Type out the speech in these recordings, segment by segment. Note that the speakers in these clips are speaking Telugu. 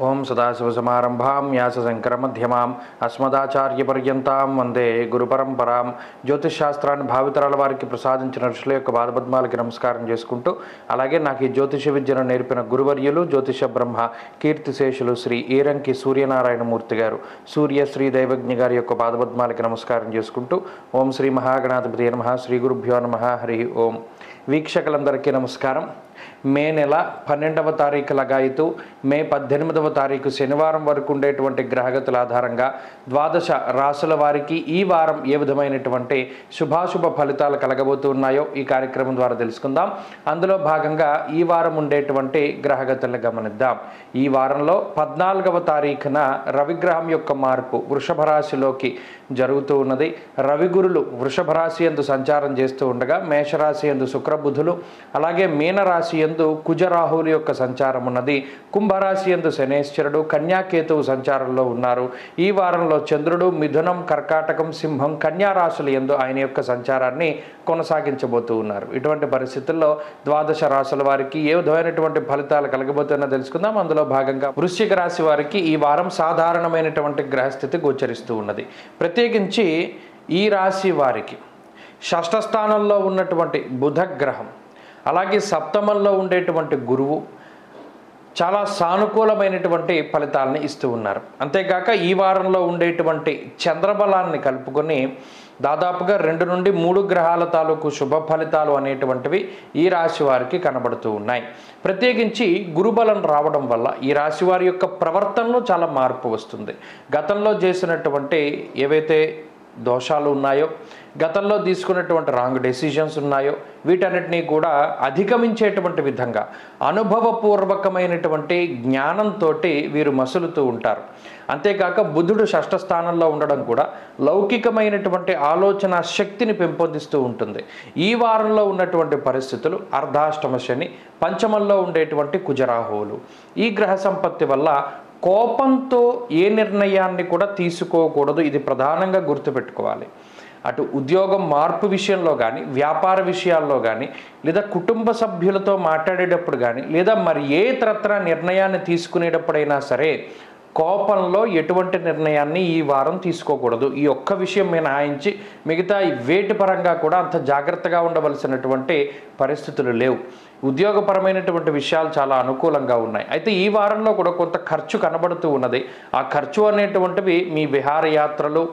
ఓం సదాశివసమారంభాం వ్యాసశంకరమధ్యమాం అస్మదాచార్యపర్యంతాం వందే గురుపరంపరాం జ్యోతిష్ భావితరాల వారికి ప్రసాదించిన ఋషుల యొక్క పాదపద్మాలకి నమస్కారం చేసుకుంటూ అలాగే నాకు ఈ జ్యోతిష విద్యను నేర్పిన గురువర్యులు జ్యోతిష బ్రహ్మ కీర్తిశేషులు శ్రీ ఈరంకి సూర్యనారాయణమూర్తి గారు సూర్య శ్రీ దైవజ్ఞ గారి యొక్క పాదపద్మాలకి నమస్కారం చేసుకుంటూ ఓం శ్రీ మహాగణాధిపతి నమ శ్రీ గురుభ్యో నమ హరి ఓం వీక్షకులందరికీ నమస్కారం మే నెల పన్నెండవ తారీఖు లగాయితూ మే పద్దెనిమిదవ తారీఖు శనివారం వరకు ఉండేటువంటి గ్రహగతుల ఆధారంగా ద్వాదశ రాసుల వారికి ఈ వారం ఏ విధమైనటువంటి శుభాశుభ ఫలితాలు కలగబోతున్నాయో ఈ కార్యక్రమం ద్వారా తెలుసుకుందాం అందులో భాగంగా ఈ వారం ఉండేటువంటి గ్రహగతులను గమనిద్దాం ఈ వారంలో పద్నాలుగవ తారీఖున రవిగ్రహం యొక్క మార్పు వృషభ రాశిలోకి జరుగుతూ ఉన్నది రవిగురులు వృషభ రాశి ఎందు సంచారం చేస్తూ ఉండగా మేషరాశి ఎందు శుక్రబుధులు అలాగే మీనరాశి ఎందు కుజరాహువుల యొక్క సంచారం ఉన్నది కుంభరాశి ఎందు శనేశ్వరుడు కన్యాకేతువు సంచారంలో ఉన్నారు ఈ వారంలో చంద్రుడు మిథునం కర్కాటకం సింహం కన్యా రాశుల ఎందు ఆయన యొక్క సంచారాన్ని కొనసాగించబోతూ ఉన్నారు ఇటువంటి పరిస్థితుల్లో ద్వాదశ రాశుల వారికి ఏ విధమైనటువంటి ఫలితాలు కలగబోతున్నా తెలుసుకుందాం అందులో భాగంగా వృశ్చిక రాశి వారికి ఈ వారం సాధారణమైనటువంటి గ్రహస్థితి గోచరిస్తూ ఉన్నది ప్రత్యేకించి ఈ రాశి వారికి షష్ఠ స్థానంలో ఉన్నటువంటి బుధ గ్రహం అలాగే సప్తమంలో ఉండేటువంటి గురువు చాలా సానుకూలమైనటువంటి ఫలితాలని ఇస్తూ ఉన్నారు అంతేకాక ఈ వారంలో ఉండేటువంటి చంద్రబలాన్ని కలుపుకొని దాదాపుగా రెండు నుండి మూడు గ్రహాల తాలూకు శుభ ఫలితాలు అనేటువంటివి ఈ రాశి వారికి కనబడుతూ ఉన్నాయి ప్రత్యేకించి గురుబలం రావడం వల్ల ఈ రాశి వారి యొక్క ప్రవర్తనలో చాలా మార్పు వస్తుంది గతంలో చేసినటువంటి ఏవైతే దోషాలు ఉన్నాయో గతంలో తీసుకున్నటువంటి రాంగ్ డెసిషన్స్ ఉన్నాయో వీటన్నిటినీ కూడా అధిగమించేటువంటి విధంగా అనుభవపూర్వకమైనటువంటి జ్ఞానంతో వీరు మసులుతూ ఉంటారు అంతేకాక బుధుడు షష్ఠ స్థానంలో ఉండడం కూడా లౌకికమైనటువంటి ఆలోచన శక్తిని పెంపొందిస్తూ ఉంటుంది ఈ వారంలో ఉన్నటువంటి పరిస్థితులు అర్ధాష్టమ శని పంచమంలో ఉండేటువంటి కుజరాహువులు ఈ గ్రహ సంపత్తి వల్ల కోపంతో ఏ నిర్ణయాన్ని కూడా తీసుకోకూడదు ఇది ప్రధానంగా గుర్తుపెట్టుకోవాలి అటు ఉద్యోగం మార్పు విషయంలో కానీ వ్యాపార విషయాల్లో కానీ లేదా కుటుంబ సభ్యులతో మాట్లాడేటప్పుడు కానీ లేదా మరి ఏ ఇతరత్ర నిర్ణయాన్ని తీసుకునేటప్పుడైనా సరే కోపంలో ఎటువంటి నిర్ణయాన్ని ఈ వారం తీసుకోకూడదు ఈ ఒక్క విషయం మినహాయించి మిగతా ఈ వేటి పరంగా కూడా అంత జాగ్రత్తగా ఉండవలసినటువంటి పరిస్థితులు లేవు ఉద్యోగపరమైనటువంటి విషయాలు చాలా అనుకూలంగా ఉన్నాయి అయితే ఈ వారంలో కూడా కొంత ఖర్చు కనబడుతూ ఉన్నది ఆ ఖర్చు అనేటువంటివి మీ విహారయాత్రలు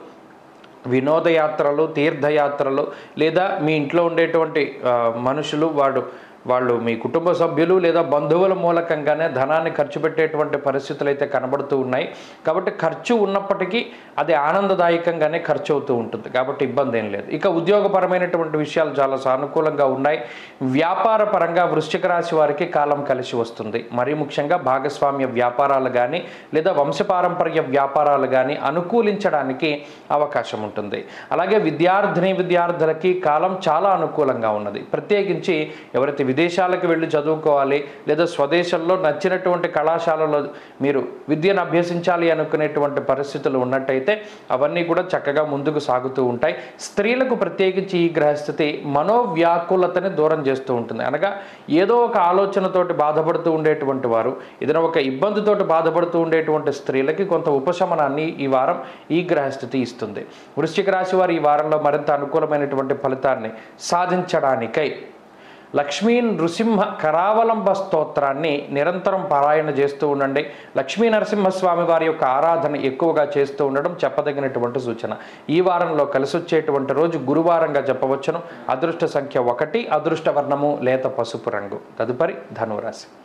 వినోదయాత్రలు తీర్థయాత్రలు లేదా మీ ఇంట్లో ఉండేటువంటి ఆ, మనుషులు వాడు వాళ్ళు మీ కుటుంబ సభ్యులు లేదా బంధువుల మూలకంగానే ధనాన్ని ఖర్చు పెట్టేటువంటి పరిస్థితులు అయితే కనబడుతూ ఉన్నాయి కాబట్టి ఖర్చు ఉన్నప్పటికీ అది ఆనందదాయకంగానే ఖర్చు అవుతూ ఉంటుంది కాబట్టి ఇబ్బంది ఏం లేదు ఇక ఉద్యోగపరమైనటువంటి విషయాలు చాలా సానుకూలంగా ఉన్నాయి వ్యాపార పరంగా వృశ్చిక రాశి వారికి కాలం కలిసి వస్తుంది మరీ ముఖ్యంగా భాగస్వామ్య వ్యాపారాలు కానీ లేదా వంశపారంపర్య వ్యాపారాలు కానీ అనుకూలించడానికి అవకాశం ఉంటుంది అలాగే విద్యార్థిని విద్యార్థులకి కాలం చాలా అనుకూలంగా ఉన్నది ప్రత్యేకించి ఎవరైతే విదేశాలకు వెళ్ళి చదువుకోవాలి లేదా స్వదేశంలో నచ్చినటువంటి కళాశాలలో మీరు విద్యను అభ్యసించాలి అనుకునేటువంటి పరిస్థితులు ఉన్నట్టయితే అవన్నీ కూడా చక్కగా ముందుకు సాగుతూ ఉంటాయి స్త్రీలకు ప్రత్యేకించి ఈ గ్రహస్థితి మనోవ్యాకులతని దూరం చేస్తూ ఉంటుంది అనగా ఏదో ఒక ఆలోచనతోటి బాధపడుతూ ఉండేటువంటి వారు ఏదైనా ఒక ఇబ్బందితోటి బాధపడుతూ ఉండేటువంటి స్త్రీలకి కొంత ఉపశమనాన్ని ఈ వారం ఈ గ్రహస్థితి ఇస్తుంది వృశ్చిక రాశి వారు ఈ వారంలో మరింత అనుకూలమైనటువంటి ఫలితాన్ని సాధించడానికై లక్ష్మీ నృసింహ కరావలంబ స్తోత్రాన్ని నిరంతరం పారాయణ చేస్తూ ఉండండి లక్ష్మీ నరసింహస్వామి వారి యొక్క ఆరాధన ఎక్కువగా చేస్తూ ఉండడం చెప్పదగినటువంటి సూచన ఈ వారంలో కలిసి వచ్చేటువంటి రోజు గురువారంగా చెప్పవచ్చును అదృష్ట సంఖ్య ఒకటి అదృష్ట వర్ణము లేత పసుపు రంగు తదుపరి ధనురాశి